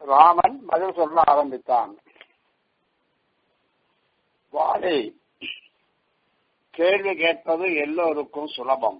ராமன் பதில் சொல்ல ஆரம்பித்தான் வாழை கேள்வி கேட்பது எல்லோருக்கும் சுலபம்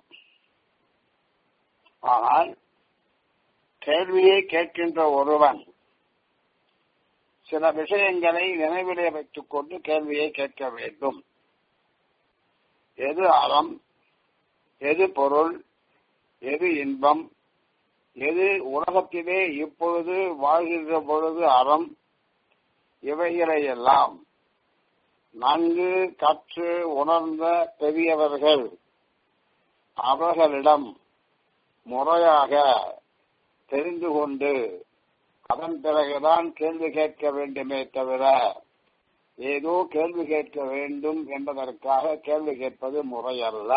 ஆனால் கேள்வியை கேட்கின்ற ஒருவன் சில விஷயங்களை நினைவிலே வைத்துக் கொண்டு கேள்வியை கேட்க வேண்டும் எது அறம் எது பொருள் எது இன்பம் எது உலகத்திலே இப்பொழுது வாழ்கின்ற பொழுது அறம் இவைகளை எல்லாம் நன்கு கற்று உணர்ந்த பெரியவர்கள் அவர்களிடம் முறையாக தெரிந்து கொண்டு அதன் பிறகுதான் கேள்வி கேட்க வேண்டுமே தவிர ஏதோ கேள்வி கேட்க வேண்டும் என்பதற்காக கேள்வி கேட்பது முறையல்ல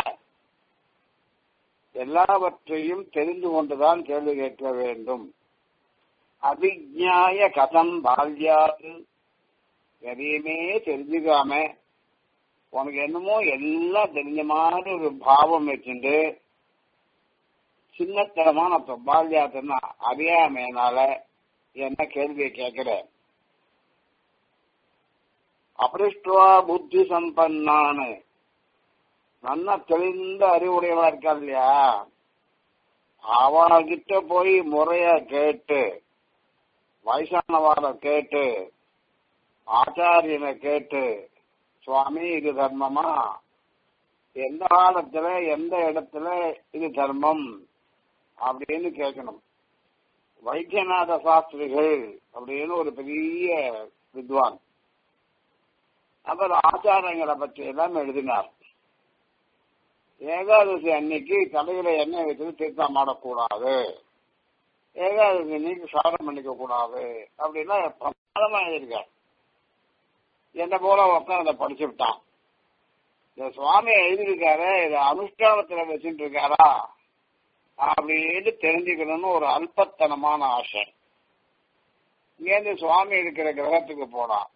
எல்லாவற்றையும் தெரிந்து கொண்டுதான் கேள்வி கேட்க வேண்டும் அபிஜாய கதம் பால்யாது எதையுமே தெரிஞ்சுக்காம உனக்கு என்னமோ எல்லாம் தெரிஞ்ச மாதிரி ஒரு பாவம் வச்சுட்டு சின்னத்தனமான பால்யாத்துன்னா அறியாமையினால என்ன கேள்வியை கேட்கிறேன் அபிருஷ்டுவா புத்தி சம்பன்னான்னு நல்லா தெளிந்த அறிவுடையவா இருக்கா இல்லையா அவகிட்ட போய் முறைய கேட்டு வயசானவாளை கேட்டு ஆச்சாரியனை கேட்டு சுவாமி இது தர்மமா எந்த காலத்துல எந்த இடத்துல இது தர்மம் அப்படின்னு கேட்கணும் வைத்தியநாத சாஸ்திரிகள் அப்படின்னு ஒரு பெரிய வித்வான் அவர் ஆச்சாரங்களை பற்றி எல்லாம் எழுதினார் ஏகாதசி அன்னைக்கு தலையில எண்ணெய் வச்சது தீர்த்தம் ஆடக்கூடாது ஏகாதசி அன்னைக்கு சாதம் பண்ணிக்க கூடாது அப்படின்னா பிரமாதமா எழுதியிருக்கார் என்ன போல ஒருத்தன் அதை படிச்சு விட்டான் இந்த சுவாமி எழுதியிருக்காரு இதை அனுஷ்டானத்துல வச்சுட்டு இருக்காரா அப்படின்னு தெரிஞ்சுக்கணும்னு ஒரு அல்பத்தனமான ஆசை இங்கேருந்து சுவாமி இருக்கிற கிரகத்துக்கு போனான்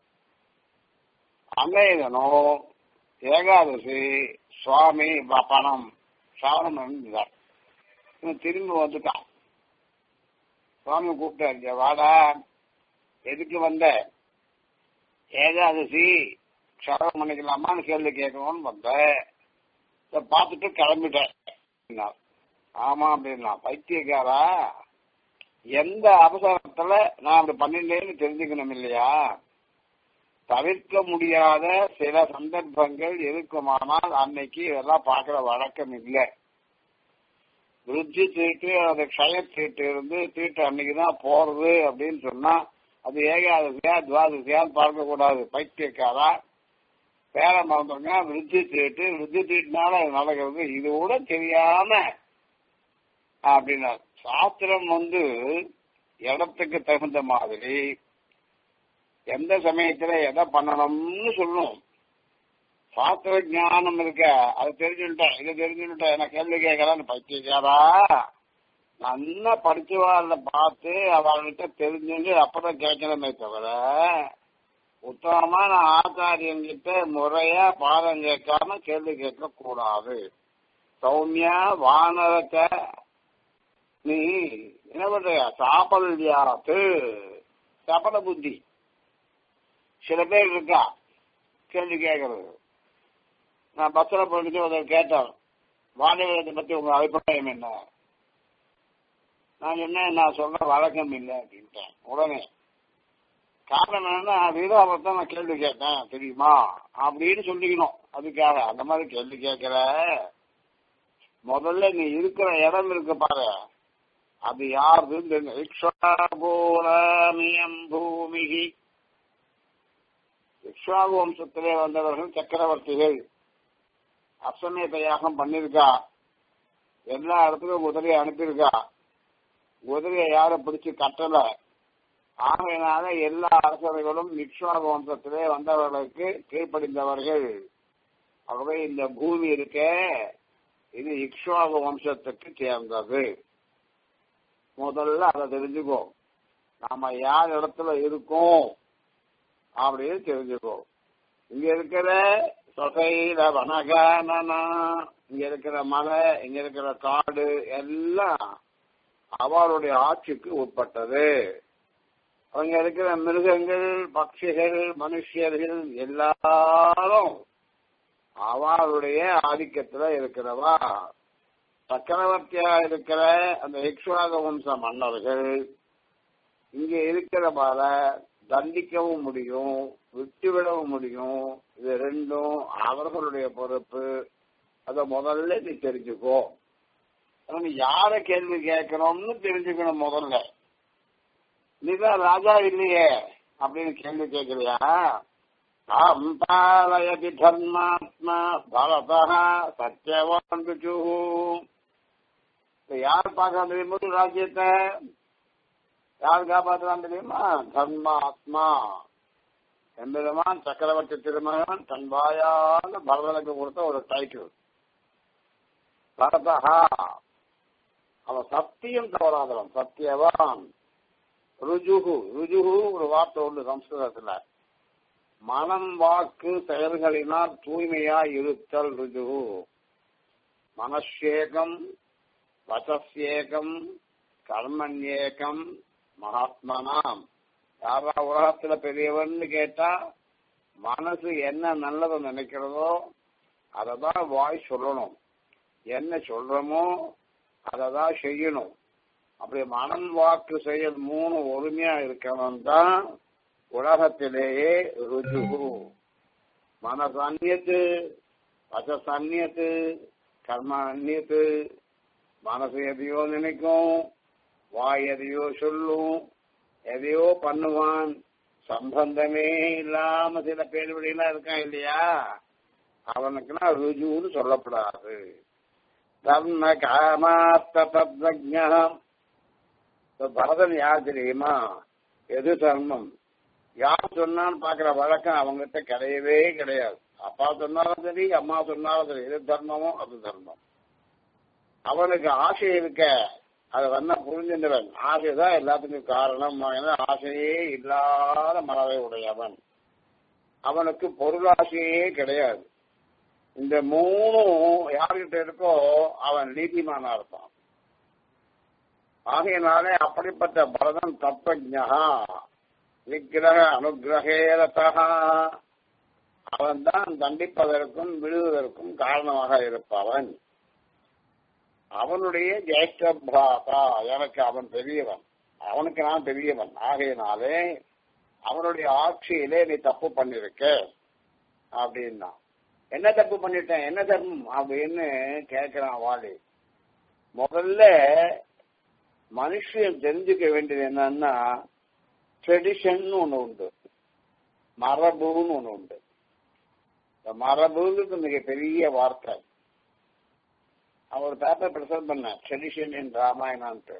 அன்னைய தினம் ஏகாதசி சுவாமி பணம் சாதனம் இருந்தார் திரும்பி வந்துட்டான் சுவாமி கூப்பிட்டாரு வாடா எதுக்கு வந்த ஏகாதசி க்ஷரம் பண்ணிக்கலாமான்னு கேள்வி கேட்கணும்னு வந்தேன் பார்த்துட்டு கிளம்பிட்டேன் ஆமா அப்படின்னா பைத்தியக்காரா எந்த அவசரத்துல நான் அப்படி பண்ணிட்டேன்னு தெரிஞ்சுக்கணும் இல்லையா தவிர்க்க முடியாத சில சந்தர்ப்பங்கள் இருக்குமானால் அன்னைக்கு இதெல்லாம் பார்க்கிற வழக்கம் இல்லை விருத்தி தீட்டு அது க்ஷய தீட்டு இருந்து தீட்டு அன்னைக்குதான் போறது அப்படின்னு சொன்னா அது ஏகாதசியா துவாதசியான்னு பார்க்க கூடாது பைத்தியக்காரா பேர மறந்துருங்க விருத்தி தீட்டு விருத்தி தீட்டுனால அது நடக்கிறது இது கூட தெரியாம அப்படின்னா சாஸ்திரம் வந்து இடத்துக்கு தகுந்த மாதிரி எந்த சமயத்துல எதை பண்ணணும்னு சொல்லணும் சாஸ்திர ஞானம் இருக்க அது தெரிஞ்சுட்டேன் இது தெரிஞ்சுட்டேன் என்ன கேள்வி கேட்கலான்னு பைத்தியக்காரா நல்லா படிச்சவாள பார்த்து அவள்கிட்ட தெரிஞ்சுட்டு அப்புறம் கேட்கணுமே தவிர உத்தமமான ஆச்சாரியன்கிட்ட முறையா பாடம் கேட்காம கேள்வி கேட்க கூடாது சௌமியா வானரத்தை நீ என்ன பண்ற சாப்பல்யாத்து சபல புத்தி சில பேர் இருக்கா கேள்வி கேட்கறது நான் பஸ்ல போயிட்டு ஒருத்தர் கேட்டேன் வானிலை பத்தி உங்க அபிப்பிராயம் என்ன நான் என்ன நான் சொல்ற வழக்கம் இல்லை அப்படின்ட்டேன் உடனே காரணம் என்னன்னா வீராபத்தை நான் கேள்வி கேட்டேன் தெரியுமா அப்படின்னு சொல்லிக்கணும் அதுக்காக அந்த மாதிரி கேள்வி கேட்கிற முதல்ல நீ இருக்கிற இடம் இருக்கு பாரு அது யாருன்னு தெரியும் இக்ஷாகோரமியம் பூமிகி இக்ஷாகு வம்சத்திலே வந்தவர்கள் சக்கரவர்த்திகள் அசமேத யாகம் பண்ணிருக்கா எல்லா இடத்துக்கும் குதிரையை அனுப்பியிருக்கா குதிரையை யாரும் பிடிச்சு கட்டல ஆகையினால எல்லா அரசர்களும் இக்ஷாகு வம்சத்திலே வந்தவர்களுக்கு கீழ்ப்படிந்தவர்கள் ஆகவே இந்த பூமி இருக்க இது இக்ஷாகு வம்சத்துக்கு சேர்ந்தது முதல்ல அதை தெரிஞ்சுக்கோ நாம யார் இடத்துல இருக்கோம் அப்படின்னு தெரிஞ்சுக்கோ இங்க இருக்கிற சொசைல வனகானனா இங்க இருக்கிற மலை இங்க இருக்கிற காடு எல்லாம் அவருடைய ஆட்சிக்கு உட்பட்டது அங்க இருக்கிற மிருகங்கள் பட்சிகள் மனுஷியர்கள் எல்லாரும் அவளுடைய ஆதிக்கத்துல இருக்கிறவா சக்கரவர்த்தியா இருக்கிற அந்த இக்ஷ்வாக வம்ச மன்னர்கள் இங்க இருக்கிறவால தண்டிக்கவும் முடியும் விட்டுவிடவும் முடியும் இது ரெண்டும் அவர்களுடைய பொறுப்பு அத முதல்ல நீ தெரிஞ்சுக்கோ நீ யார கேள்வி கேட்கணும்னு தெரிஞ்சுக்கணும் முதல்ல நீதான் ராஜா இல்லையே அப்படின்னு கேள்வி கேட்கலையா தாம் பாலயதி தர்மாத்மா பரதா சத்தியவான் ருஜு யார் பார்க்க தெரியுமோ ராஜ்யத்தை யார் காப்பாற்றுறான் தெரியுமா தர்மாத்மா எம்பெருமான் சக்கரவர்த்தி திருமகன் தன் வாயால பரதனுக்கு கொடுத்த ஒரு டைட்டில் பரதா அவன் சத்தியம் தவறாதவன் சத்தியவான் ருஜுகு ருஜுகு ஒரு வார்த்தை உண்டு சம்ஸ்கிருதத்துல மனம் வாக்கு செயல்களினால் தூய்மையா இருத்தல் ருஜுகு மனசேகம் வசசேகம் கர்மண்யேகம் மகாத்மனாம் யாரா உலகத்துல பெரியவன்னு கேட்டா மனசு என்ன நல்லதை நினைக்கிறதோ அதை தான் வாய் சொல்லணும் என்ன சொல்றோமோ அதை தான் செய்யணும் அப்படி மனம் வாக்கு செயல் மூணு ஒருமையா இருக்கணும் தான் உலகத்திலேயே ருஜுகு மனசு அந்நியத்து வசஸ் அந்நியத்து கர்ம அந்நியத்து மனசு எதையோ நினைக்கும் வாய் எதையோ சொல்லும் எதையோ பண்ணுவான் சம்பந்தமே இல்லாம சில பேர்வழியெல்லாம் இருக்கான் இல்லையா அவனுக்குன்னா ருஜுன்னு சொல்லப்படாது தர்ம காமாஸ்தம் பரதன் யார் தெரியுமா எது தர்மம் யார் சொன்னான்னு பாக்குற வழக்கம் அவங்ககிட்ட கிடையவே கிடையாது அப்பா சொன்னாலும் சரி அம்மா சொன்னாலும் சரி எது தர்மமோ அது தர்மம் அவனுக்கு ஆசை இருக்க அது வந்தா புரிஞ்சின்றவன் ஆசைதான் எல்லாத்துக்கும் காரணம் ஆசையே இல்லாத மனதை உடையவன் அவனுக்கு பொருளாசையே கிடையாது இந்த மூணும் யார்கிட்ட இருக்கோ அவன் நீதிமானா இருப்பான் ஆகையினாலே அப்படிப்பட்ட பரதன் தத்துவஜா விக்கிரக அனுகிரகேரதா அவன் தான் தண்டிப்பதற்கும் விழுவதற்கும் காரணமாக இருப்பவன் அவனுடைய ஜேஷ்ட பிராதா எனக்கு அவன் பெரியவன் அவனுக்கு நான் பெரியவன் ஆகையினாலே அவனுடைய ஆட்சியிலே நீ தப்பு பண்ணிருக்க அப்படின்னா என்ன தப்பு பண்ணிட்டேன் என்ன தர்மம் அப்படின்னு கேட்கிறான் வாலி முதல்ல மனுஷன் தெரிஞ்சுக்க வேண்டியது என்னன்னா ட்ரெடிஷன் ஒண்ணு உண்டு மரபுன்னு ஒண்ணு உண்டு இந்த மரபுக்கு மிக பெரிய வார்த்தை அவர் பேப்பர் பிரசன்ட் பண்ண ட்ரெடிஷன் இன் ராமாயணான்ட்டு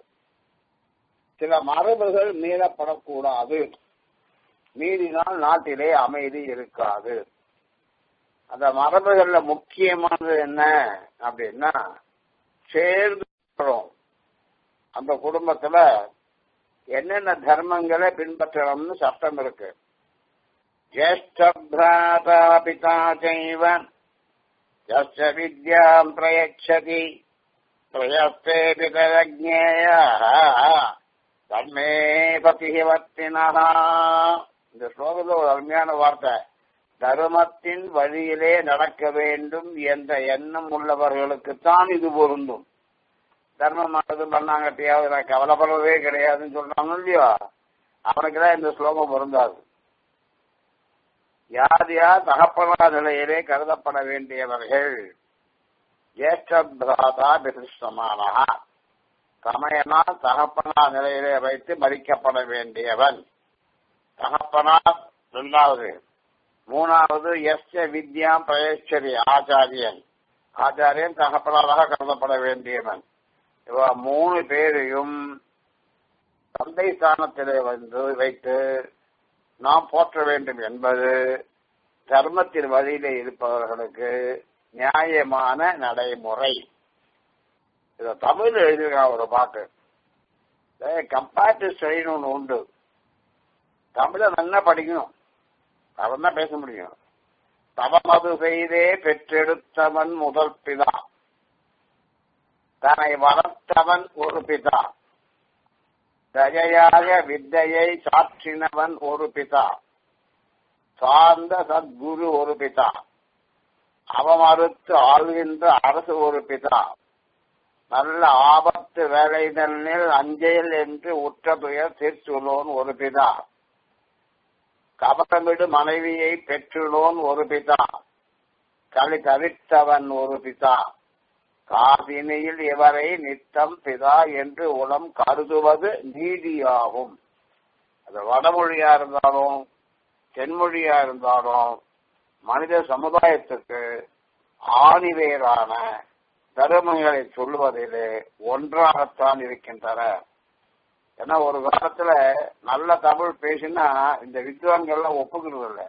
சில மரபுகள் மீறப்படக்கூடாது மீறினால் நாட்டிலே அமைதி இருக்காது அந்த மரபுகள்ல முக்கியமானது என்ன அப்படின்னா சேர்ந்து அந்த குடும்பத்துல என்னென்ன தர்மங்களை பின்பற்றணும்னு சட்டம் இருக்கு ஜேஷ்ட பிராதா பிதா செய்வன் यस्य विद्याम् प्रयच्छति प्रयस्ते पितरज्ञेयः தன்மே பதிவத்தினா இந்த ஸ்லோகத்துல ஒரு அருமையான வார்த்தை தர்மத்தின் வழியிலே நடக்க வேண்டும் என்ற எண்ணம் உள்ளவர்களுக்குத்தான் இது பொருந்தும் தர்மமானது பண்ணாங்கட்டியாவது நான் கவலைப்படவே கிடையாதுன்னு சொல்றாங்க இல்லையோ அவனுக்குதான் இந்த ஸ்லோகம் பொருந்தாது யார் யார் தகப்பனா நிலையிலே கருதப்பட வேண்டியவர்கள் ஜேஷ்ட பிராதா பிரிஷ்டமானா சமயனா தகப்பனா நிலையிலே வைத்து மதிக்கப்பட வேண்டியவன் தகப்பனா இரண்டாவது மூணாவது எஸ் வித்யாம் பிரயேஸ்வரி ஆச்சாரியன் ஆச்சாரியன் தகப்பனாராக கருதப்பட வேண்டியவன் இவ மூணு பேரையும் தந்தை ஸ்தானத்திலே வந்து வைத்து நாம் போற்ற வேண்டும் என்பது தர்மத்தின் வழியிலே இருப்பவர்களுக்கு நியாயமான நடைமுறை இத தமிழ் எழுதியிருக்கான் ஒரு பாட்டு கம்பேரிட்டிவ் ஸ்டடின்னு ஒன்று உண்டு தமிழை நல்லா படிக்கணும் அவன் தான் பேச முடியும் தவமது செய்தே பெற்றெடுத்தவன் முதல் பிதா தன்னை வளர்த்தவன் ஒரு பிதா தயையாக வித்தையை சாற்றினவன் ஒரு பிதா சார்ந்த சத்குரு ஒரு பிதா அவமறுத்து ஆள்கின்ற அரசு ஒரு பிதா நல்ல ஆபத்து வேலைதனில் அஞ்சேல் என்று உற்ற துயர் தீர்த்துள்ளோன் ஒரு பிதா கபடமிடு மனைவியை பெற்றுள்ளோன் ஒரு பிதா களி தவிர்த்தவன் ஒரு பிதா காதினியில் இவரை நித்தம் பிதா என்று உளம் கருதுவது நீதியாகும் அது வடமொழியா இருந்தாலும் தென்மொழியா இருந்தாலும் மனித சமுதாயத்துக்கு ஆணிவேரான தர்மங்களை சொல்லுவதிலே ஒன்றாகத்தான் இருக்கின்றன ஏன்னா ஒரு காலத்துல நல்ல தமிழ் பேசினா இந்த வித்வான்கள்லாம் ஒப்புக்கிறது இல்லை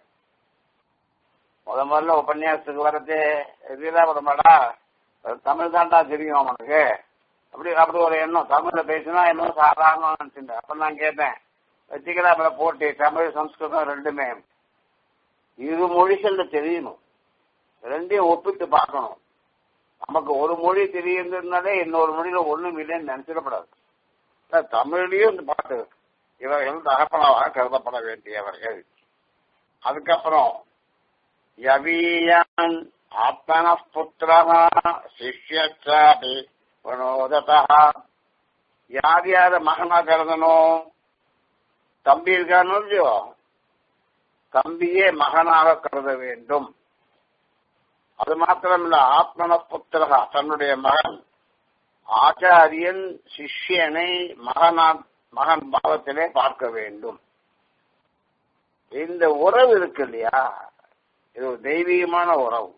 முத முதல்ல உபன்யாசத்துக்கு வர்றது இதெல்லாம் வரமாடா தமிழ் தான்டா தெரியும் அவனுக்கு அப்படி அப்படி ஒரு எண்ணம் தமிழ்ல பேசினா இன்னும் சாதாரண நினைச்சுட்டேன் அப்ப நான் கேட்டேன் வச்சுக்கிறா போட்டி தமிழ் சம்ஸ்கிருதம் ரெண்டுமே இரு மொழிகள்ல தெரியணும் ரெண்டையும் ஒப்பிட்டு பார்க்கணும் நமக்கு ஒரு மொழி தெரியுதுனாலே இன்னொரு மொழியில ஒண்ணும் இல்லைன்னு நினைச்சிடப்படாது தமிழ்லயும் இந்த பாட்டு இவர்கள் தகப்பனவாக கருதப்பட வேண்டியவர்கள் அதுக்கப்புறம் யவீயான் ஆத்மன புத்திரா சிஷ்யச்சாபி வினோததா யார் யார மகனா கருதணும் தம்பி இருக்கான்னு இல்லையோ தம்பியே மகனாக கருத வேண்டும் அது மாத்திரமில்ல ஆத்மன புத்திரகா தன்னுடைய மகன் ஆச்சாரியன் சிஷ்யனை மகனா மகன் பாவத்திலே பார்க்க வேண்டும் இந்த உறவு இருக்கு இல்லையா இது ஒரு தெய்வீகமான உறவு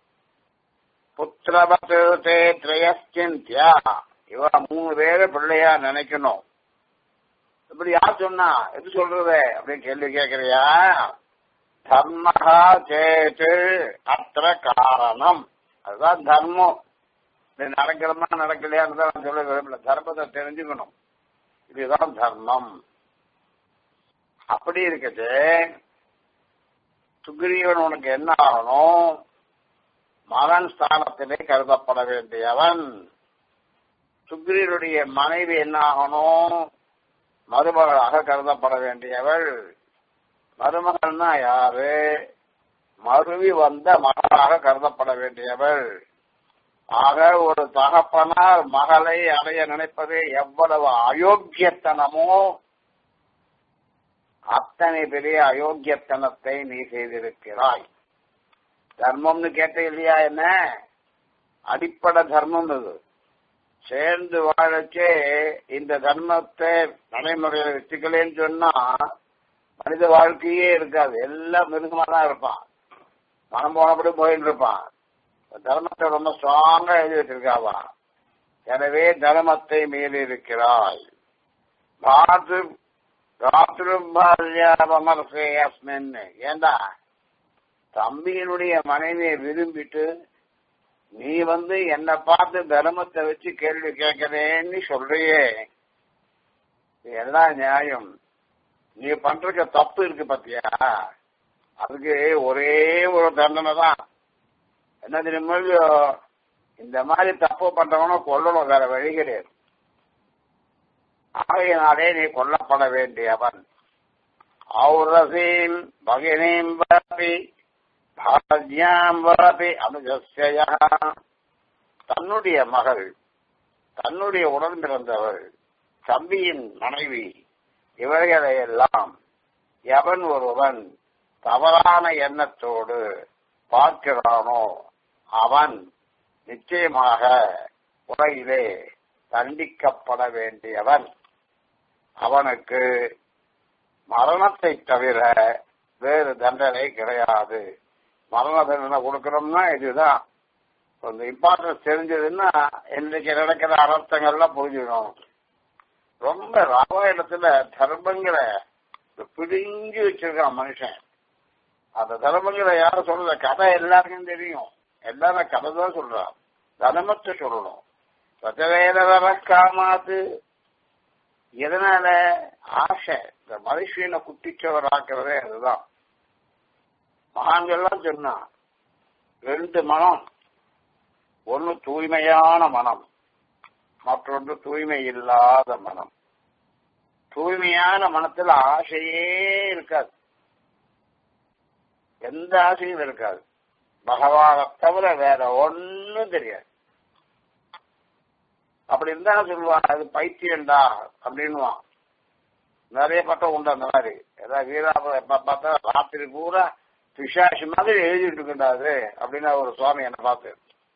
புத்திரவத்து தே திரயஸ்தியா இவ மூணு பேரை பிள்ளையா நினைக்கணும் இப்படி யார் சொன்னா எது சொல்றது அப்படின்னு கேள்வி கேட்கறியா தர்மகா சேட்டு அத்த காரணம் அதுதான் தர்மம் இது நடக்கிறமா நடக்கலையான்னு தான் நான் சொல்ல விரும்பல தர்மத்தை தெரிஞ்சுக்கணும் இதுதான் தர்மம் அப்படி இருக்குது சுக்ரீவன் உனக்கு என்ன ஆகணும் மகன் ஸ்தானத்திலே கருதப்பட வேண்டியவன் சுக்ரீவனுடைய மனைவி என்ன ஆகணும் மருமகளாக கருதப்பட வேண்டியவள் மருமகள்னா யாரு மருவி வந்த மகளாக கருதப்பட வேண்டியவள் ஆக ஒரு தகப்பனார் மகளை அடைய நினைப்பது எவ்வளவு அயோக்கியத்தனமோ அத்தனை பெரிய அயோக்கியத்தனத்தை நீ செய்திருக்கிறாய் தர்மம்னு கேட்ட இல்லையா என்ன அடிப்படை தர்மம் இது சேர்ந்து வாழச்சே இந்த தர்மத்தை நடைமுறையில வச்சுக்கலேன்னு சொன்னா மனித வாழ்க்கையே இருக்காது எல்லாம் மிருகமா தான் இருப்பான் மனம் போனபடி போயிட்டு இருப்பான் தர்மத்தை ரொம்ப ஸ்ட்ராங்கா எழுதி வச்சிருக்காவா எனவே தர்மத்தை மீறி இருக்கிறாய் பாத்து ராத்திருபால்யாபமர்சே அஸ்மின் ஏண்டா தம்பியினுடைய மனைவியை விரும்பிட்டு நீ வந்து என்ன பார்த்து தர்மத்தை வச்சு கேள்வி கேட்கிறேன்னு சொல்றியே எல்லாம் நியாயம் நீ பண்றதுக்கு தப்பு இருக்கு பத்தியா அதுக்கு ஒரே ஒரு தண்டனை தான் என்ன தெரியுமோ இந்த மாதிரி தப்பு பண்றவன கொல்லணும் வேற வழி கிடையாது ஆகையினாலே நீ கொல்லப்பட வேண்டியவன் ஔரசீம் பகினீம் வரப்பி பாரத்யாம் வரப்பி அனுஜஸ்ய தன்னுடைய மகள் தன்னுடைய உடன் பிறந்தவள் தம்பியின் மனைவி இவைகளையெல்லாம் எவன் ஒருவன் தவறான எண்ணத்தோடு பார்க்கிறானோ அவன் நிச்சயமாக உலகிலே தண்டிக்கப்பட வேண்டியவன் அவனுக்கு மரணத்தை தவிர வேறு தண்டனை கிடையாது மரண தண்டனை கொடுக்கணும்னா இதுதான் கொஞ்சம் இம்பார்ட்டன்ஸ் தெரிஞ்சதுன்னா இன்னைக்கு நடக்கிற அனர்த்தங்கள்லாம் புரிஞ்சிடும் ரொம்ப ராமாயணத்துல தர்மங்களை பிடிஞ்சு வச்சிருக்கான் மனுஷன் அந்த தர்மங்களை யாரும் சொல்ற கதை எல்லாருக்கும் தெரியும் எல்லாரும் கதை தான் சொல்றான் தர்மத்தை சொல்லணும் சதவேதவர காமாத்து எதனால ஆசை இந்த மனுஷனை குட்டிச்சவர் ஆக்குறதே அதுதான் மகான்கள்லாம் சொன்னா ரெண்டு மனம் ஒன்னு தூய்மையான மனம் மற்றொன்று தூய்மை இல்லாத மனம் தூய்மையான மனத்துல ஆசையே இருக்காது எந்த ஆசையும் இருக்காது பகவானை தவிர வேற ஒன்னும் தெரியாது அப்படி இருந்தா சொல்லுவான் அது பைத்தியம்டா அப்படின்னுவான் நிறைய பட்டம் உண்டு அந்த மாதிரி ஏதாவது வீராபுரம் எப்ப பார்த்தா ராத்திரி பூரா பிசாசி மாதிரி எழுதிட்டு இருக்கின்றாது அப்படின்னு ஒரு சுவாமி என்னை பார்த்து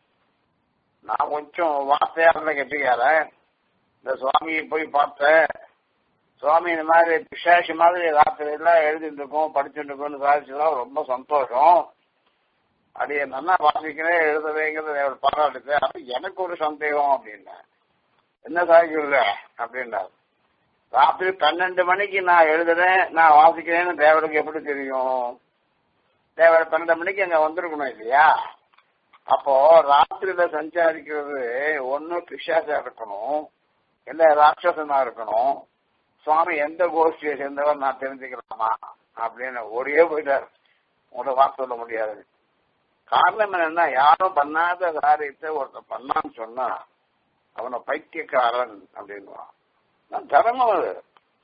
நான் கொஞ்சம் வார்த்தையா இருந்த கெட்டிக்காரன் இந்த சுவாமியை போய் பார்த்தேன் சுவாமி இந்த மாதிரி பிசாசி மாதிரி ராத்திரி எல்லாம் எழுதிட்டு இருக்கோம் படிச்சுட்டு இருக்கோம்னு சாதிச்சுதான் ரொம்ப சந்தோஷம் அப்படி நல்லா வாசிக்கிறேன் எழுதவேங்கிறது ஒரு பாராட்டுது அப்ப எனக்கு ஒரு சந்தேகம் அப்படின்னேன் என்ன சாதிக்கல அப்படின்னாரு ராத்திரி பன்னெண்டு மணிக்கு நான் எழுதுறேன் நான் வாசிக்கிறேன்னு தேவருக்கு எப்படி தெரியும் தேவர் பன்னெண்டு மணிக்கு அங்க வந்திருக்கணும் இல்லையா அப்போ ராத்திரியில சஞ்சாரிக்கிறது ஒண்ணு பிசாசா இருக்கணும் இல்ல ராட்சசனா இருக்கணும் சுவாமி எந்த கோஷ்டியை சேர்ந்தவர் நான் தெரிஞ்சுக்கலாமா அப்படின்னு ஒரே போயிட்டார் உங்களோட வாக்கு சொல்ல முடியாது காரணம் என்னன்னா யாரும் பண்ணாத காரியத்தை ஒருத்தர் பண்ணான்னு சொன்னா அவனை பைத்தியக்காரன் அப்படின்வான் தர்மம் அது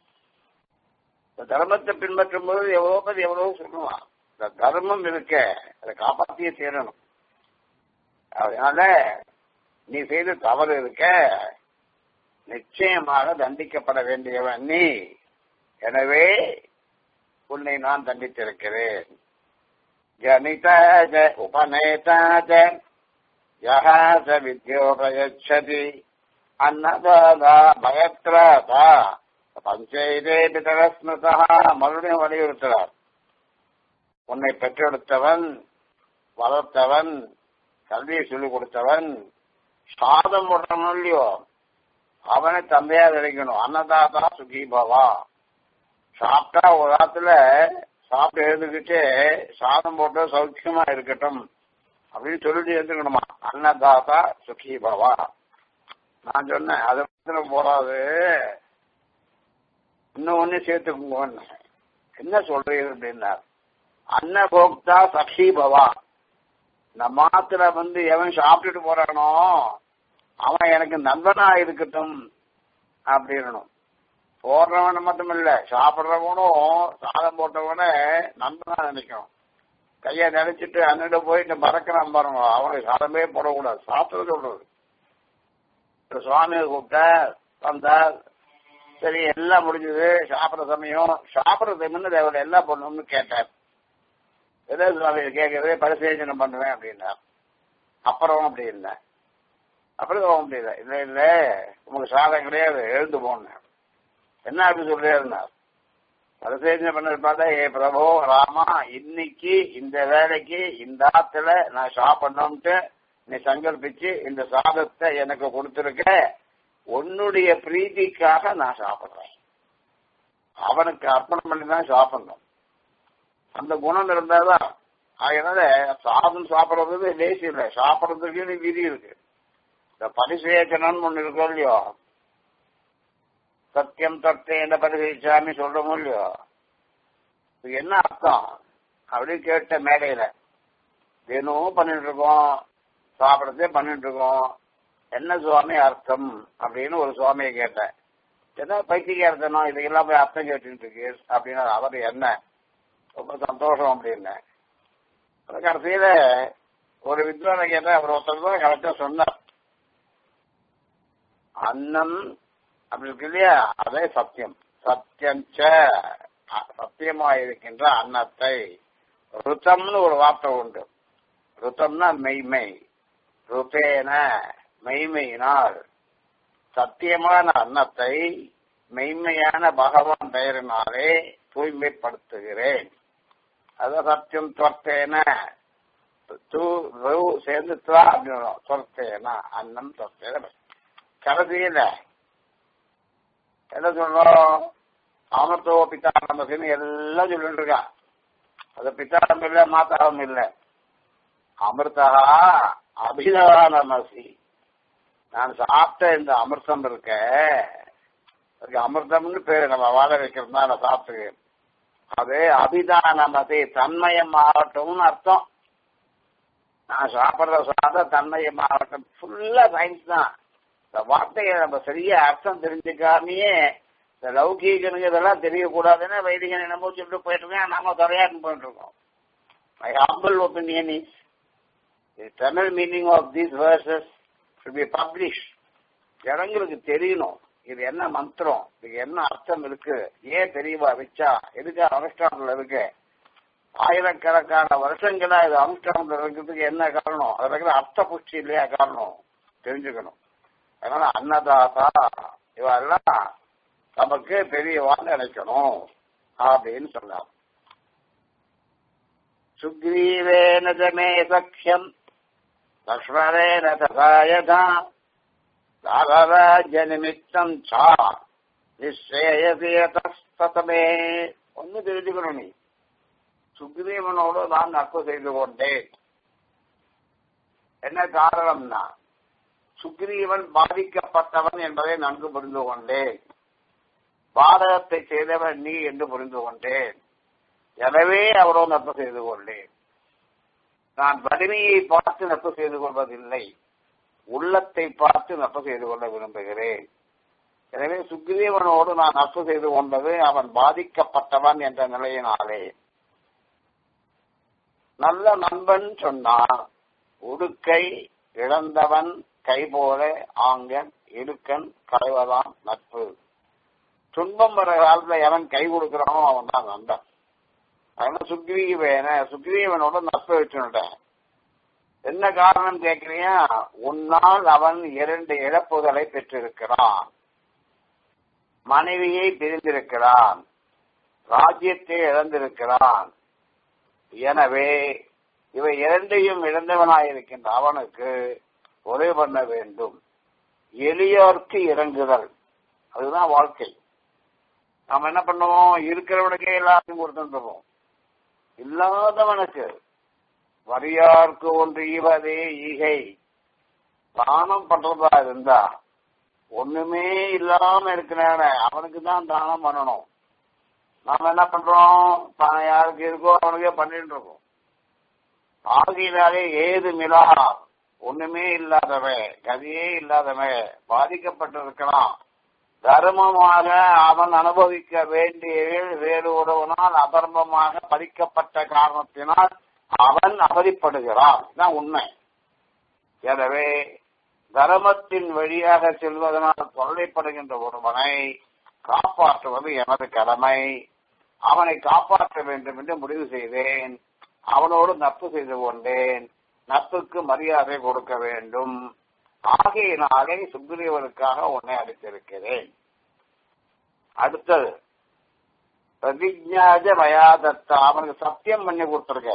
இந்த தர்மத்தை பின்பற்றும் போது எவ்வளவு பேர் எவ்வளவு சொல்லுவான் இந்த தர்மம் இருக்க அதை காப்பாற்றியே தீரணும் அதனால நீ செய்த தவறு இருக்க நிச்சயமாக தண்டிக்கப்பட வேண்டியவன் நீ எனவே உன்னை நான் தண்டித்திருக்கிறேன் ஜனிதாஜ உபநேதாஜ யஹா ச வித்யோபயச்சதி அன்னதாதா பயத்ராதா பஞ்சைதே பிதரஸ்மிருதா மறுபடியும் வலியுறுத்துறார் உன்னை பெற்றெடுத்தவன் வளர்த்தவன் கல்வியை சொல்லிக் கொடுத்தவன் சாதம் போடுறவன் இல்லையோ அவனை தந்தையா நினைக்கணும் அன்னதாதா சுகீபவா சாப்பிட்டா ஒரு காலத்துல சாப்பிட்டு எழுதுக்கிட்டு சாதம் போட்டு சௌக்கியமா இருக்கட்டும் அப்படின்னு சொல்லிட்டு எழுந்துக்கணுமா அன்னதாதா சுகீபவா நான் சொன்னேன் அது மாத்திரம் போறாது இன்னும் ஒண்ணு சேர்த்துக்குங்க என்ன சொல்றீங்க அப்படின்னா அன்னபோக்தா சகீபவா இந்த மாத்திர வந்து எவன் சாப்பிட்டுட்டு போறானோ அவன் எனக்கு நண்பனா இருக்கட்டும் அப்படின்னும் போடுறவன மட்டும் இல்ல சாப்பிடுறவனும் சாதம் போட்டவன நண்பனா நினைக்கணும் கைய நினைச்சிட்டு அன்னிட போயிட்டு மறக்கிறான் பாருங்க அவனுக்கு சாதமே போடக்கூடாது சாப்பிட்டு சொல்றது சுவாமியை கூப்பிட்டார் வந்தார் சரி எல்லாம் முடிஞ்சது சாப்பிட்ற சமயம் சாப்பிட்ற சமயம் தேவையில்ல எல்லாம் பண்ணணும்னு கேட்டார் ஏதோ சுவாமி கேட்கறது பரிசேஜனம் பண்ணுவேன் அப்படின்னார் அப்புறம் அப்படி இல்லை அப்படி போக முடியல இல்ல இல்ல உங்களுக்கு சாதம் கிடையாது எழுந்து போனேன் என்ன அப்படி சொல்றாருன்னார் பரிசேஜனை பண்ணது பார்த்தா ஏ பிரபு ராமா இன்னைக்கு இந்த வேலைக்கு இந்த ஆத்துல நான் சாப்பிடணும்ட்டு நீ சங்கல்பிச்சு இந்த சாதத்தை எனக்கு கொடுத்துருக்க உன்னுடைய பிரீதிக்காக நான் சாப்பிடுறேன் அவனுக்கு அர்ப்பணம் பண்ணி தான் சாப்பிடணும் அந்த குணம் இருந்தாதான் அதனால சாதம் சாப்பிடுறது லேசி இல்லை சாப்பிடுறதுக்கு விதி இருக்கு இந்த பரிசேச்சனம் ஒண்ணு இருக்கோ இல்லையோ சத்தியம் தத்தேன பரிசேச்சாமி சொல்றோமோ இல்லையோ இது என்ன அர்த்தம் அப்படின்னு கேட்ட மேடையில தினமும் பண்ணிட்டு இருக்கோம் சாப்பிடறதே பண்ணிட்டு இருக்கோம் என்ன சுவாமி அர்த்தம் அப்படின்னு ஒரு சுவாமியை கேட்டேன் என்ன பைத்தியக்காரத்தனம் இதுக்கெல்லாம் போய் அர்த்தம் கேட்டுட்டு இருக்கு அப்படின்னு அவர் என்ன ரொம்ப சந்தோஷம் அப்படின்னு கடைசியில ஒரு வித்வானை கேட்டேன் அவர் ஒருத்தர் தான் கரெக்டா சொன்னார் அன்னம் அப்படி இருக்கு இல்லையா அதே சத்தியம் சத்தியம் சத்தியமா இருக்கின்ற அன்னத்தை ருத்தம்னு ஒரு வார்த்தை உண்டு ருத்தம்னா மெய்மை ருத்தேன மெய்மையினால் சத்தியமான அன்னத்தை மெய்மையான பகவான் பெயரினாலே தூய்மைப்படுத்துகிறேன் அத சத்தியம் துவர்த்தேன தூ ரூ சேர்ந்து துவா அப்படின்னு துவர்த்தேன அன்னம் துவர்த்தேன கடைசியில என்ன சொல்றோம் அமர்த்தோ பித்தா நமக்குன்னு எல்லாம் சொல்லிட்டு இருக்கா அது பித்தாரம் இல்ல மாத்தாரம் இல்ல அமிர்தா அபிநவா நமசி நான் சாப்பிட்ட இந்த அமிர்தம் இருக்க அதுக்கு அமிர்தம்னு பேரு நம்ம வாழ வைக்கிறதுனால சாப்பிட்டு அது அபிதானமதி தன்மயம் ஆகட்டும்னு அர்த்தம் நான் சாப்பிடுற சாதம் தன்மயம் ஆகட்டும் ஃபுல்லா சயின்ஸ் தான் இந்த வார்த்தையை நம்ம சரியா அர்த்தம் தெரிஞ்சுக்காமையே இந்த லௌகீகனுக்கு இதெல்லாம் தெரியக்கூடாதுன்னு வைதிகன் என்னமோ சொல்லிட்டு போயிட்டு இருக்கேன் நாம துறையாட்டு போயிட்டு இருக்கோம் my humble opinion is the Tamil meaning of these verses should be publish ஜனங்களுக்கு தெரியணும் இது என்ன மந்திரம் இதுக்கு என்ன அர்த்தம் இருக்கு ஏன் தெரியவா வச்சா எதுக்கு அனுஷ்டானத்துல இருக்கு ஆயிரக்கணக்கான வருஷங்களா இது அனுஷ்டானத்துல இருக்கிறதுக்கு என்ன காரணம் அதுல இருக்கிற அர்த்த புஷ்டி இல்லையா காரணம் தெரிஞ்சுக்கணும் அதனால அன்னதாசா இவெல்லாம் நமக்கு பெரியவான்னு நினைக்கணும் அப்படின்னு சொன்னார் சுக்ரீவேன ஜமே சக்கியம் லக்ஷ்மணேன ததாயதா ராஜ நிமித்தம் சா நிச்சயமே ஒன்னு தெரிஞ்சுக்கணும் நீ சுக்ரீவனோடு நான் நட்பு செய்து கொண்டேன் என்ன காரணம்னா சுக்ரீவன் பாதிக்கப்பட்டவன் என்பதை நன்கு புரிந்து கொண்டேன் பாதகத்தை செய்தவன் நீ என்று புரிந்து கொண்டேன் எனவே அவரோடு நட்பு செய்து கொண்டேன் நான் வலிமையை பார்த்து நட்பு செய்து கொள்வதில்லை உள்ளத்தை பார்த்து நட்பு செய்து கொள்ள விரும்புகிறேன் எனவே சுக்ரீவனோடு நான் நட்பு செய்து கொண்டது அவன் பாதிக்கப்பட்டவன் என்ற நிலையினாலே நல்ல நண்பன் சொன்னான் உடுக்கை இழந்தவன் கை போல ஆங்கன் இடுக்கன் களைவதான் நட்பு துன்பம் வர காலத்துல எவன் கை கொடுக்கிறானோ அவன் தான் நண்பன் அதனால சுக்ரீவன சுக்ரீவனோட நட்பு வச்சுட்டேன் என்ன காரணம் கேட்கிறியா உன்னால் அவன் இரண்டு இழப்புகளை பெற்றிருக்கிறான் மனைவியை பிரிந்திருக்கிறான் ராஜ்யத்தை இழந்திருக்கிறான் எனவே இவை இரண்டையும் இழந்தவனாயிருக்கின்ற அவனுக்கு உதவி பண்ண வேண்டும் எளியோர்க்கு இறங்குதல் அதுதான் வாழ்க்கை நாம என்ன பண்ணுவோம் இருக்கிறவனுக்கே எல்லாத்தையும் கொடுத்துருவோம் இல்லாதவனுக்கு வரியார்க்கு ஒன்று ஈவதே ஈகை தானம் பண்றதா இருந்தா ஒண்ணுமே இல்லாம இருக்கிறான அவனுக்கு தான் தானம் பண்ணணும் நாம என்ன பண்றோம் தான் யாருக்கு இருக்கோ அவனுக்கே பண்ணிட்டு இருக்கோம் ஆகினாலே ஏது மிலா ஒண்ணுமே இல்லாதவன் கதியே இல்லாதவன் பாதிக்கப்பட்டிருக்கலாம் தர்மமாக அவன் அனுபவிக்க வேண்டிய வேறு ஒருவனால் அதர்மமாக பறிக்கப்பட்ட காரணத்தினால் அவன் அவதிப்படுகிறான் தான் உண்மை எனவே தர்மத்தின் வழியாக செல்வதனால் தொல்லைப்படுகின்ற ஒருவனை காப்பாற்றுவது எனது கடமை அவனை காப்பாற்ற வேண்டும் என்று முடிவு செய்தேன் அவனோடு நட்பு செய்து கொண்டேன் நட்புக்கு மரியாதை கொடுக்க வேண்டும் ஆகையினாலே சுக்ரீவனுக்காக உன்னை அளித்திருக்கிறேன் அடுத்தது பிரதிஜாஜ மயாதத்தா அவனுக்கு சத்தியம் பண்ணி கொடுத்திருக்க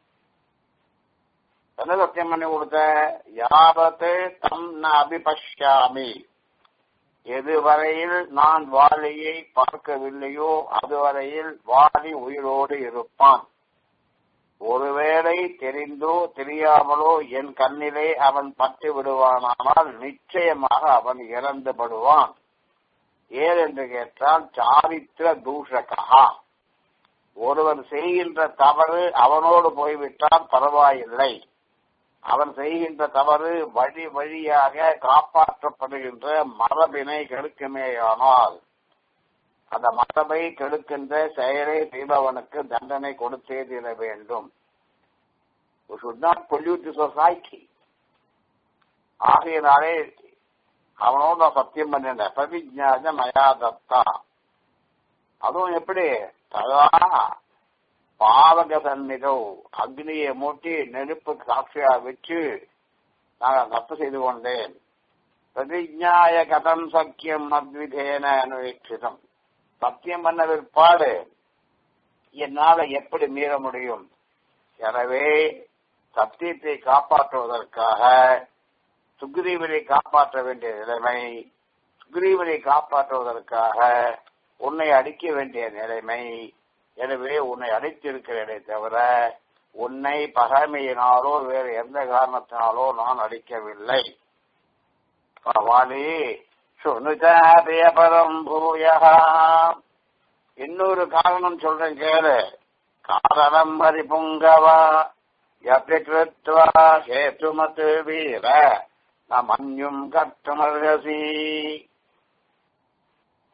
என்ன சத்தியம் பண்ணி கொடுத்த யாவத்து தம் ந அபிபஷ்யாமி எதுவரையில் நான் வாலியை பார்க்கவில்லையோ அதுவரையில் வாலி உயிரோடு இருப்பான் ஒருவேளை தெரிந்தோ தெரியாமலோ என் கண்ணிலே அவன் பட்டு விடுவானானால் நிச்சயமாக அவன் இறந்துபடுவான் ஏன் என்று கேட்டால் சாரித்திர தூஷகா ஒருவன் செய்கின்ற தவறு அவனோடு போய்விட்டால் பரவாயில்லை அவன் செய்கின்ற தவறு வழி வழியாக காப்பாற்றப்படுகின்ற மரபினை கெடுக்குமேயானால் அந்த மரபை கெடுக்கின்ற செயலை செய்பவனுக்கு தண்டனை கொடுத்தே தீர வேண்டும் should not pollute the society ஆகையினாலே அவனோட நான் சத்தியம் பண்ணினேன் பிரதிஜாஜ மயாதத்தா அதுவும் எப்படி ததா பாவக சந்நிதோ அக்னியை மூட்டி நெருப்பு சாட்சியா வச்சு நான் தப்பு செய்து கொண்டேன் பிரதிஜாய கதம் சக்கியம் அத்விதேன அனுவீட்சிதம் சத்தியம் பண்ண பிற்பாடு என்னால எப்படி மீற முடியும் எனவே சத்தியத்தை காப்பாற்றுவதற்காக சுக்ரீவனை காப்பாற்ற வேண்டிய நிலைமை சுக்ரீவனை காப்பாற்றுவதற்காக உன்னை அடிக்க வேண்டிய நிலைமை எனவே உன்னை அடித்திருக்கிறேனே தவிர உன்னை பகைமையினாலோ வேறு எந்த காரணத்தினாலோ நான் அடிக்கவில்லை பவானி சுனுதாபியபரம் பூயா இன்னொரு காரணம் சொல்றேன் கேளு காரணம் ஹரிபுங்கவா யப்பி கிருத்வா ஹேத்துமத் வீர ந மன்யும் கர்த்தமர்ஹசி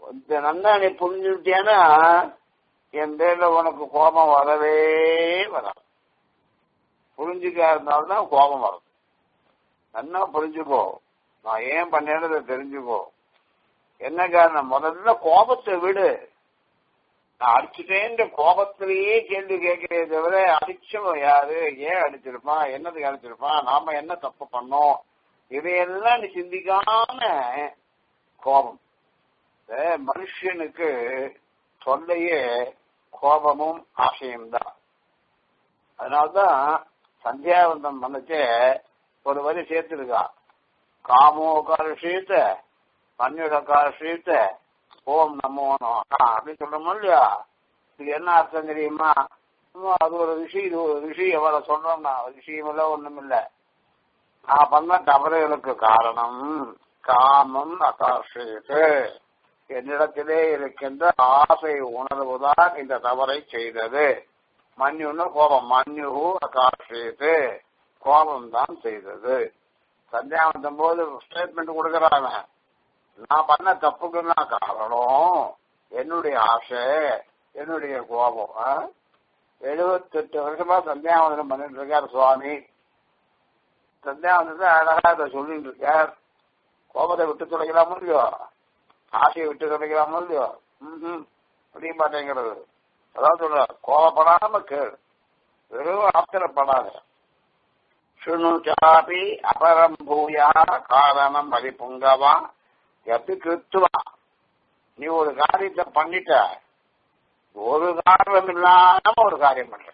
இந்த நன்னா நீ புரிஞ்சுட்டியானா என் பேர்ல உனக்கு கோபம் வரவே வராது புரிஞ்சுக்காதனால்தான் கோபம் வரும் நல்லா புரிஞ்சுக்கோ நான் ஏன் பண்ணேன்னு தெரிஞ்சுக்கோ என்ன காரணம் முதல்ல கோபத்தை விடு நான் அடிச்சுட்டேன்ற கோபத்திலேயே கேள்வி கேட்கிறே தவிர அடிச்சவன் யாரு ஏன் அடிச்சிருப்பான் என்னதுக்கு அடிச்சிருப்பான் நாம என்ன தப்பு பண்ணோம் இதையெல்லாம் நீ சிந்திக்காம கோபம் இந்த மனுஷனுக்கு சொல்லையே கோபமும் ஆசையும் தான் அதனால்தான் சந்தியாவந்தம் பண்ணச்சே ஒரு வரி சேர்த்திருக்கா காமோகார சீத்த பன்னிடக்கார சீத்த ஓம் நமோ நம அப்படின்னு சொல்றோமோ இல்லையா இது என்ன அர்த்தம் தெரியுமா சும்மா அது ஒரு விஷயம் இது ஒரு விஷயம் எவ்வளவு சொல்றோம்னா விஷயம் இல்ல ஒண்ணும் இல்ல நான் பண்ண தவறுகளுக்கு காரணம் காமம் அகாஷித்து என்னிடத்திலே இருக்கின்ற ஆசை உணர்வுதான் இந்த தவறை செய்தது மன்யுன்னு கோபம் மன்யு அகாஷித்து கோபம் தான் செய்தது சந்தியாவந்தம் போது ஸ்டேட்மெண்ட் கொடுக்கறாங்க நான் பண்ண தப்புக்கு நான் காரணம் என்னுடைய ஆசை என்னுடைய கோபம் எழுபத்தெட்டு வருஷமா சந்தியாவந்தனம் பண்ணிட்டு இருக்கார் சுவாமி சந்தியாவந்தத்தை அழகா இதை சொல்லிட்டு இருக்கார் கோபத்தை விட்டு தொலைக்கலாமோ இல்லையோ ஆசையை விட்டு தொலைக்கலாமோ இல்லையோ ம் முடிய மாட்டேங்கிறது அதாவது சொல்ற கோபப்படாம கேள் வெறும் ஆத்திரப்படாத சுணு சாபி அபரம் பூயா காரணம் பரிபுங்கவா எது கிருத்துவா நீ ஒரு காரியத்தை பண்ணிட்ட ஒரு காரணம் இல்லாம ஒரு காரியம் பண்ற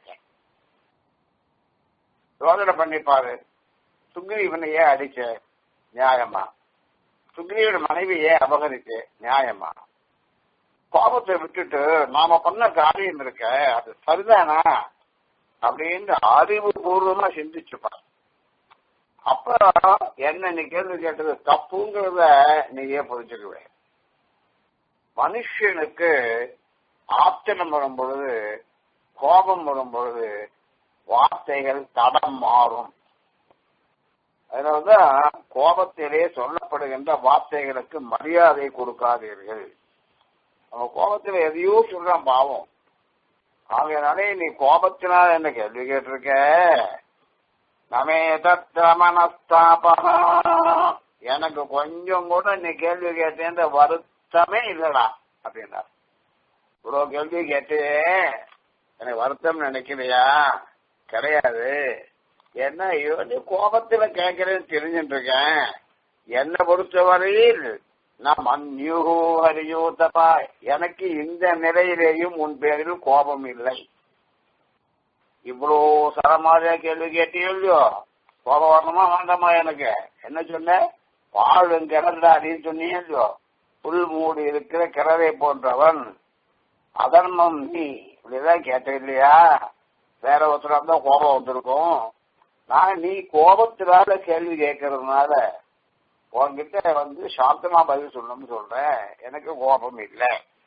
யோசனை பண்ணிப்பாரு சுக்ரீவனை ஏன் அடிச்ச நியாயமா சுக்ரீவன் மனைவி ஏன் அபகரிச்சு நியாயமா கோபத்தை விட்டுட்டு நாம பண்ண காரியம் இருக்க அது சரிதானா அப்படின்னு அறிவு பூர்வமா சிந்திச்சுப்பார் அப்ப என்ன நீ கேள்வி கேட்டது தப்புங்கிறத நீயே புரிஞ்சுக்குவேன் மனுஷனுக்கு ஆத்திரம் வரும் பொழுது கோபம் வரும் பொழுது வார்த்தைகள் தடம் மாறும் அதனாலதான் கோபத்திலே சொல்லப்படுகின்ற வார்த்தைகளுக்கு மரியாதை கொடுக்காதீர்கள் நம்ம கோபத்துல எதையோ சொல்றான் பாவம் ஆகையனாலே நீ கோபத்தினால் என்ன கேள்வி கேட்டிருக்க நமே தமனஸ்தாபா எனக்கு கொஞ்சம் கூட நீ கேள்வி கேட்டேன்ற வருத்தமே இல்லடா அப்படின்னா இவ்வளவு கேள்வி கேட்டு எனக்கு வருத்தம் நினைக்கிறியா கிடையாது என்ன இது கோபத்துல கேட்கறேன்னு தெரிஞ்சுட்டு இருக்கேன் என்னை பொறுத்தவரையில் நான் மன்யூஹோ ஹரியோ தப்பா எனக்கு இந்த நிலையிலேயும் உன் பேரில் கோபம் இல்லை இவ்வளோ சரமாரியா கேள்வி கேட்டியோ இல்லையோ கோபம் வரணுமா வேண்டாமா எனக்கு என்ன சொன்ன வாழும் கிணறுடா அப்படின்னு சொன்னீங்க இல்லையோ புல் மூடி இருக்கிற கிணறை போன்றவன் அதர்மம் நீ இப்படிதான் கேட்ட இல்லையா வேற ஒருத்தர் இருந்தா கோபம் வந்திருக்கும் நான் நீ கோபத்தினால கேள்வி கேட்கறதுனால உன்கிட்ட வந்து சாந்தமா பதில் சொல்லணும்னு சொல்றேன் எனக்கு கோபம் இல்லை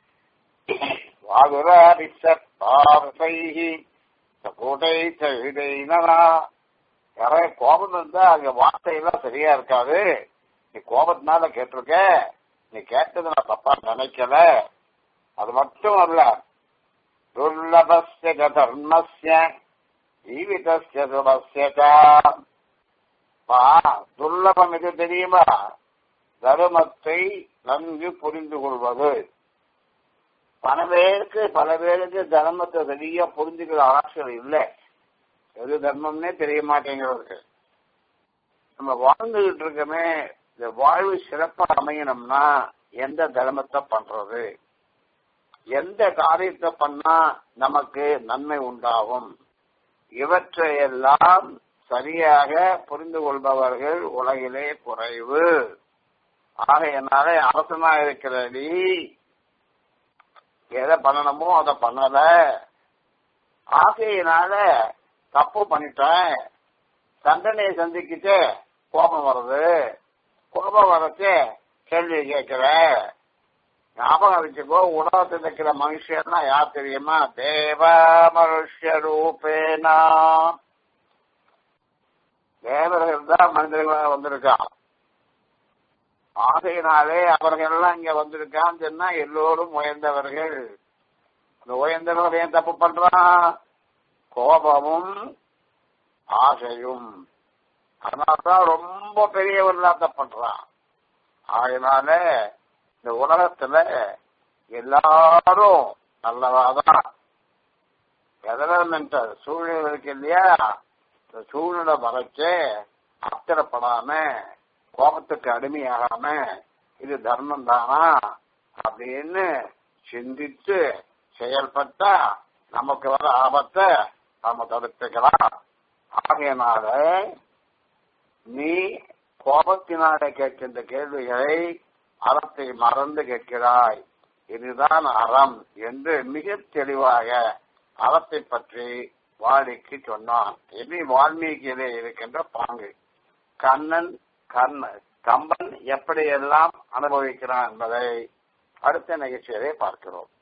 கூட்டை தவிடைனா யாராவது கோபம் இருந்தா அங்க வார்த்தையெல்லாம் சரியா இருக்காது நீ கோபத்தினால கேட்டிருக்க நீ கேட்டது நான் தப்பா நினைக்கல அது மட்டும் அல்ல துர்லபஸ்ய தர்மஸ்ய ஜீவிதஸ்ய சுபஸ்யதா பா துர்லபம் எது தெரியுமா தர்மத்தை நன்கு புரிந்து கொள்வது பல பேருக்கு பல பேருக்கு தர்மத்தை சரியா புரிஞ்சுக்கிற ஆட்கள் இல்லை எது தர்மம்னே தெரிய மாட்டேங்கிறது நம்ம வாழ்ந்துகிட்டு இருக்கமே இந்த வாழ்வு சிறப்பா அமையணும்னா எந்த தர்மத்தை பண்றது எந்த காரியத்தை பண்ணா நமக்கு நன்மை உண்டாகும் இவற்றையெல்லாம் சரியாக புரிந்து கொள்பவர்கள் உலகிலே குறைவு ஆகையினால அரசனா இருக்கிற நீ எதை பண்ணணுமோ அதை பண்ணல ஆகையினால தப்பு பண்ணிட்டேன் தண்டனையை சந்திக்கிட்டு கோபம் வருது கோபம் வரச்சு கேள்வி கேட்கிற ஞாபகம் வச்சுக்கோ உலகத்தில் இருக்கிற மனுஷன்னா யார் தெரியுமா தேவ மனுஷ ரூபேனா தேவர்கள் தான் மனிதர்களாக வந்திருக்கான் ஆகையினாலே அவர்கள் எல்லாம் இங்க வந்திருக்கான்னு சொன்னா எல்லோரும் உயர்ந்தவர்கள் அந்த உயர்ந்தவர்கள் ஏன் தப்பு பண்றான் கோபமும் ஆசையும் அதனால்தான் ரொம்ப பெரியவர்களா பண்றான் அதனால இந்த உலகத்துல எல்லாரும் நல்லவாதான் எதர்மெண்டல் சூழ்நிலை இருக்கு இல்லையா இந்த சூழ்நிலை மறைச்சு ஆத்திரப்படாம கோபத்துக்கு அடிமையாகாம இது தர்மம் தானா அப்படின்னு சிந்தித்து செயல்பட்டா நமக்கு வர ஆபத்தை நாம தடுத்துக்கலாம் ஆகையினால நீ கோபத்தினாலே கேட்கின்ற கேள்விகளை அறத்தை மறந்து கேட்கிறாய் இதுதான் அறம் என்று மிக தெளிவாக அறத்தை பற்றி வாடிக்கு சொன்னான் இது வால்மீகியிலே இருக்கின்ற பாங்கு கண்ணன் கண்ண கம்பன் எப்படியெல்லாம் அனுபவிக்கிறான் என்பதை அடுத்த நிகழ்ச்சியிலே பார்க்கிறோம்